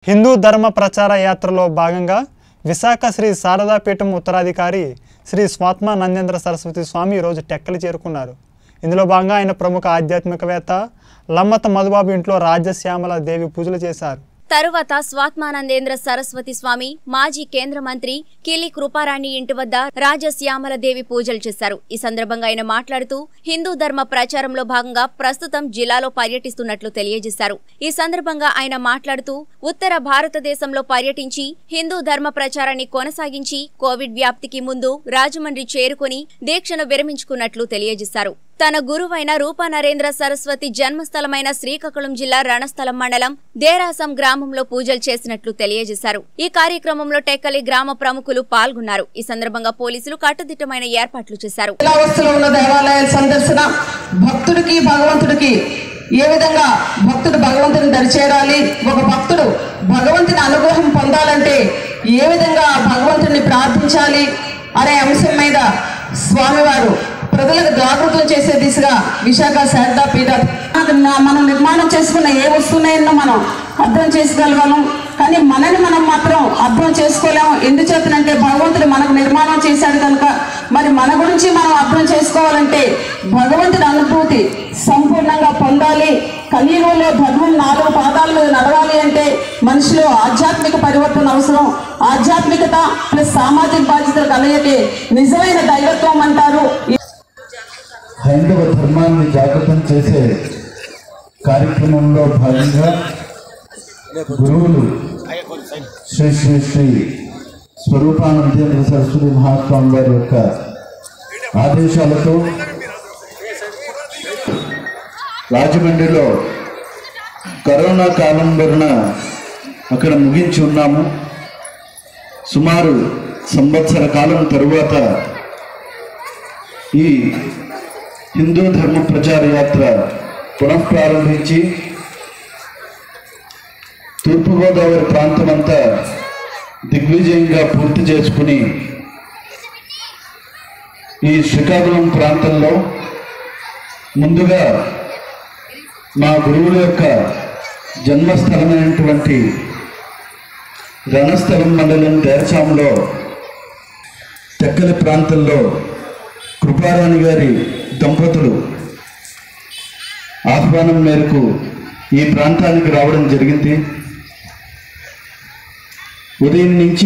హిందూ ధర్మ ప్రచార యాత్రలో భాగంగా విశాఖ శ్రీ శారదాపీఠం ఉత్తరాధికారి శ్రీ స్వాత్మ నందేంద్ర సరస్వతి స్వామి ఈరోజు టెక్కలి చేరుకున్నారు ఇందులో భాగంగా ఆయన ప్రముఖ ఆధ్యాత్మికవేత్త లమ్మత మధుబాబు ఇంట్లో రాజశ్యామల దేవి పూజలు చేశారు తరువాత స్వాత్మానందేంద్ర సరస్వతి స్వామి మాజీ కేంద్ర మంత్రి కిలి కృపారాణి ఇంటి వద్ద రాజశ్యామల దేవి పూజలు చేశారు ఈ సందర్భంగా ఆయన మాట్లాడుతూ హిందూ ధర్మ ప్రచారంలో భాగంగా ప్రస్తుతం జిల్లాలో పర్యటిస్తున్నట్లు తెలియజేశారు ఈ సందర్భంగా ఆయన మాట్లాడుతూ ఉత్తర భారతదేశంలో పర్యటించి హిందూ ధర్మ ప్రచారాన్ని కొనసాగించి కోవిడ్ వ్యాప్తికి ముందు రాజమండ్రి చేరుకుని దీక్షను విరమించుకున్నట్లు తెలియజేశారు తన గురువైన రూపా నరేంద్ర సరస్వతి జన్మస్థలమైన శ్రీకాకుళం జిల్లా రణస్థలం మండలం దేరాసం గ్రామంలో పూజలు చేసినట్లు తెలియజేశారు ఈ కార్యక్రమంలో టెక్కలి గ్రామ ప్రముఖులు పాల్గొన్నారు ఈ సందర్భంగా పోలీసులు కట్టుదిట్టమైన ఏర్పాట్లు చేశారు శిలావస్థలో ఉన్న దేవాలయాల సందర్శన భక్తుడికి భగవంతుడికి ఏ విధంగా భక్తుడు భగవంతుని దరిచేరాలి ఒక భక్తుడు భగవంతుని అనుగ్రహం పొందాలంటే ఏ విధంగా భగవంతుని ప్రార్థించాలి అనే అంశం మీద స్వామివారు ప్రజలకు జాగృతం చేసే దిశగా విశాఖ శారదా పీఠ మనం నిర్మాణం చేసుకున్న ఏ వస్తువునైనా మనం అర్థం చేసుకోగలం కానీ మనని మనం మాత్రం అర్థం చేసుకోలేము ఎందుచేతనంటే భగవంతుడు మనకు నిర్మాణం చేశాడు కనుక మరి మన గురించి మనం అర్థం చేసుకోవాలంటే భగవంతుడి అనుభూతి సంపూర్ణంగా పొందాలి కలియుగంలో ధర్మం నాలుగు పాదాల మీద నడవాలి అంటే మనిషిలో ఆధ్యాత్మిక పరివర్తన అవసరం ఆధ్యాత్మికత ప్లస్ సామాజిక బాధ్యతలు కలయితే నిజమైన దైవత్వం అంటారు హైందవ ధర్మాన్ని జాగృతం చేసే కార్యక్రమంలో భాగంగా గురువులు శ్రీ శ్రీ శ్రీ స్వరూపానందేంద్ర సరస్వతి మహాస్వామి వారి యొక్క ఆదేశాలతో రాజమండ్రిలో కరోనా కాలం వలన అక్కడ ముగించి ఉన్నాము సుమారు సంవత్సర కాలం తరువాత ఈ హిందూ ధర్మ ప్రచార యాత్ర పునఃప్రారంభించి తూర్పుగోదావరి ప్రాంతం అంతా దిగ్విజయంగా పూర్తి చేసుకుని ఈ శ్రీకాకుళం ప్రాంతంలో ముందుగా మా గురువుల యొక్క జన్మస్థలమైనటువంటి రణస్థలం మండలం దేరచాములో తెక్కలి ప్రాంతంలో కృపారాణి గారి దంపతులు ఆహ్వానం మేరకు ఈ ప్రాంతానికి రావడం జరిగింది ఉదయం నుంచి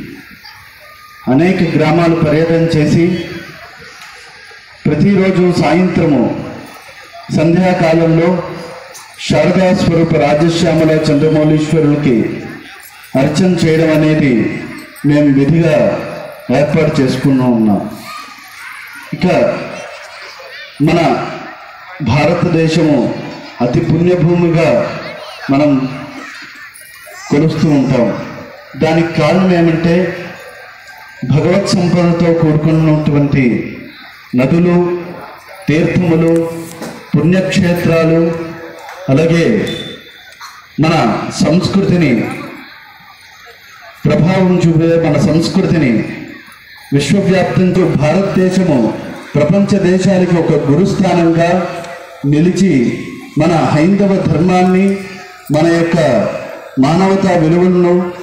అనేక గ్రామాలు పర్యటన చేసి ప్రతిరోజు సాయంత్రము సంధ్యాకాలంలో శారదా స్వరూప రాజశ్యామల చంద్రమౌళీశ్వరులకి అర్చన చేయడం అనేది మేము విధిగా ఏర్పాటు చేసుకున్నా ఉన్నాం ఇక మన భారతదేశము అతి పుణ్యభూమిగా మనం కొలుస్తూ ఉంటాం దానికి కారణం ఏమంటే భగవత్ సంపదతో కూడుకున్నటువంటి నదులు తీర్థములు పుణ్యక్షేత్రాలు అలాగే మన సంస్కృతిని ప్రభావం చూపే మన సంస్కృతిని విశ్వవ్యాప్తంతో భారతదేశము ప్రపంచ దేశాలకి ఒక గురుస్థానంగా నిలిచి మన హైందవ ధర్మాన్ని మన యొక్క మానవతా విలువలను